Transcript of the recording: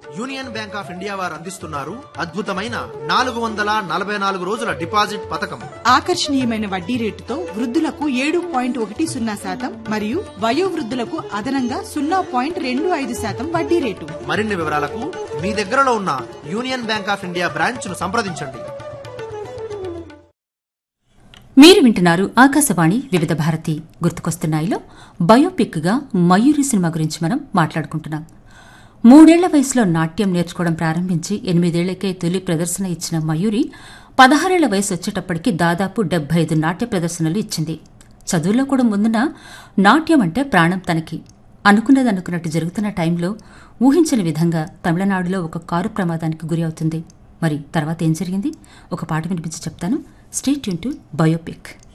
union bank of India వారు అందిస్తున్నారు అద్భుతమైన నాలుగు వందల నలభై నాలుగు రోజుల డిపాజిట్ పథకం ఆకర్షణీయమైన వడ్డీ రేటుతో వృద్ధులకు ఏడు పాయింట్ ఒకటి సున్నా శాతం మరియు వయోవృద్ధులకు అదనంగా సున్నా పాయింట్ రెండు ఐదు శాతం వడ్డీ రేటు మరిన్ని వివరాలకు మీ దగ్గరలో ఉన్న union bank of India branch ను సంప్రదించండి మీరు వింటున్నారు ఆకాశవాణి వివిధ భారతి గుర్తుకొస్తున్నాయిలో బయోపిక్ గా మయూరి సినిమా గురించి మనం మాట్లాడుకుంటున్నాం మూడేళ్ల వయసులో నాట్యం నేర్చుకోవడం ప్రారంభించి ఎనిమిదేళ్లకే తొలి ప్రదర్శన ఇచ్చిన మయూరి పదహారేళ్ల వయసు వచ్చేటప్పటికి దాదాపు డెబ్బై ఐదు నాట్య ప్రదర్శనలు ఇచ్చింది చదువులో కూడా ముందున నాట్యం అంటే ప్రాణం తనకి అనుకున్నది అనుకున్నట్టు జరుగుతున్న టైంలో ఊహించని విధంగా తమిళనాడులో ఒక కారు ప్రమాదానికి గురి అవుతుంది మరి తర్వాత ఏం జరిగింది ఒక పాట వినిపించి చెప్తాను స్టేట్ యూన్ టు బయోపిక్